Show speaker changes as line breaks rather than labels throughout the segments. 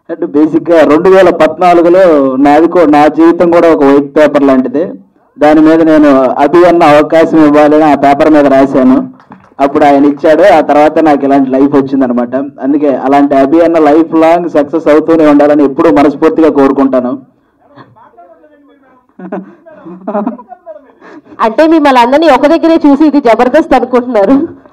అంటే బేసిక్గా రెండు వేల పద్నాలుగులో నాది కూ- నా జీవితం కూడా ఒక వైట్ పేపర్ లాంటిది దాని మీద నేను అభి అన్న అవకాశం ఇవ్వాలని ఆ పేపర్ మీద రాశాను అప్పుడు ఆయన ఇచ్చాడు ఆ తర్వాత నాకు ఇలాంటి లైఫ్ వచ్చిందనమాట అందుకే అలాంటి అభి అన్న లైఫ్ లాంగ్ సక్సెస్ అవుతూనే ఉండాలని ఎప్పుడూ మనస్ఫూర్తిగా కోరుకుంటాను
అంటే మిమ్మల్ని అందరినీ ఒక దగ్గరే చూసి ఇది జబర్దస్త్ అనుకుంటున్నారు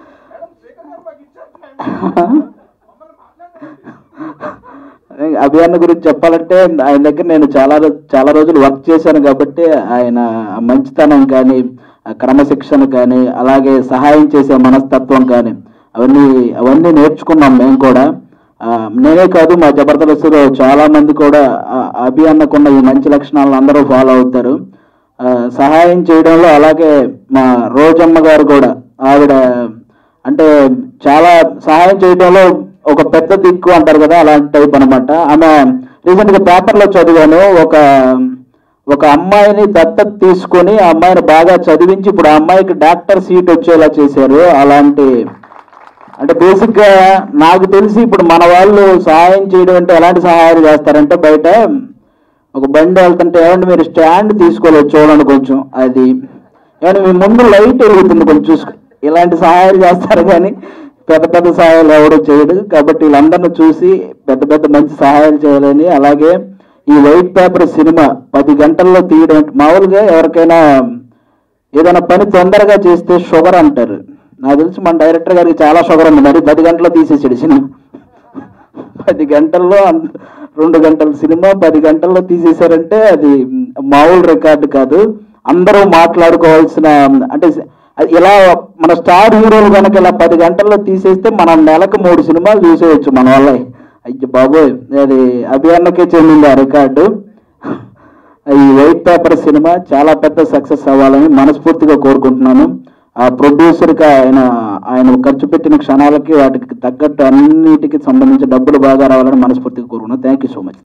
అభియాన్ గురించి చెప్పాలంటే ఆయన దగ్గర నేను చాలా రో- చాలా రోజులు వర్క్ చేశాను కాబట్టి ఆయన మంచితనం కానీ ఆ క్రమశిక్షణ కానీ అలాగే సహాయం చేసే మనస్తత్వం కానీ అవన్నీ అవన్నీ నేర్చుకున్నాం మేము కూడా ఆ, నేనే కాదు మా జబర్దస్త్లో చాలా మంది కూడా ఆ అభి అన్నకున్న ఈ మంచి లక్షణాలను అందరూ ఫాలో అవుతారు ఆ, సహాయం చేయడంలో అలాగే మా రోజమ్మ గారు కూడా ఆవిడ అంటే చాలా సహాయం చేయడంలో ఒక పెద్ద దిక్కు అంటారు కదా అలాంటి టైప్ అనమాట ఆమె రీసెంట్ గా పేపర్లో చదివాను ఒక ఒక అమ్మాయిని దత్తత తీసుకొని ఆ అమ్మాయిని బాగా చదివించి ఇప్పుడు ఆ అమ్మాయికి డాక్టర్ సీట్ వచ్చేలా చేశారు అలాంటి అంటే బేసిక్ గా నాకు తెలిసి ఇప్పుడు మన వాళ్ళు సహాయం చేయడం అంటే ఎలాంటి సహాయాలు చేస్తారంటే బయట ఒక బండి వెళ్తుంటే ఏమంటే మీరు స్టాండ్ తీసుకోలేదు చూడండి కొంచెం అది ఏమంటే మీ ముందు లైట్ వెలుగుతుంది కొంచెం చూసుకో ఇలాంటి సహాయాలు చేస్తారు కానీ పెద్ద పెద్ద సహాయాలు ఎవరు చేయడు కాబట్టి వీళ్ళందరిని చూసి పెద్ద పెద్ద మంచి సహాయాలు చేయాలని అలాగే ఈ వైట్ పేపర్ సినిమా పది గంటల్లో తీయడం అంటే మామూలుగా ఎవరికైనా ఏదైనా పని తొందరగా చేస్తే షుగర్ అంటారు నాకు తెలిసి మన డైరెక్టర్ గారికి చాలా షుగర్ ఉంది మరి పది గంటల్లో తీసేసాడు సినిమా పది గంటల్లో అంత- రెండు గంటల సినిమా పది గంటల్లో తీసేశారంటే అది మామూలు రికార్డు కాదు అందరూ మాట్లాడుకోవాల్సిన అంటే అది ఇలా మన స్టార్ హీరోలు కనుక ఇలా పది గంటల్లో తీసేస్తే మనం నెలకు మూడు సినిమాలు చూసేయచ్చు మన వల్ల అయ్యో బాబోయ్ అది అభియాన్నకే చెందింది ఆ రికార్డు ఈ వైట్ పేపర్ సినిమా చాలా పెద్ద సక్సెస్ అవ్వాలని మనస్ఫూర్తిగా కోరుకుంటున్నాను ఆ ప్రొడ్యూసర్కి ఆయన ఆయన ఖర్చు పెట్టిన క్షణాలకి వాటికి తగ్గట్టు అన్నిటికీ సంబంధించి డబ్బులు బాగా రావాలని మనస్ఫూర్తిగా కోరుకున్నాను థ్యాంక్ యూ సో మచ్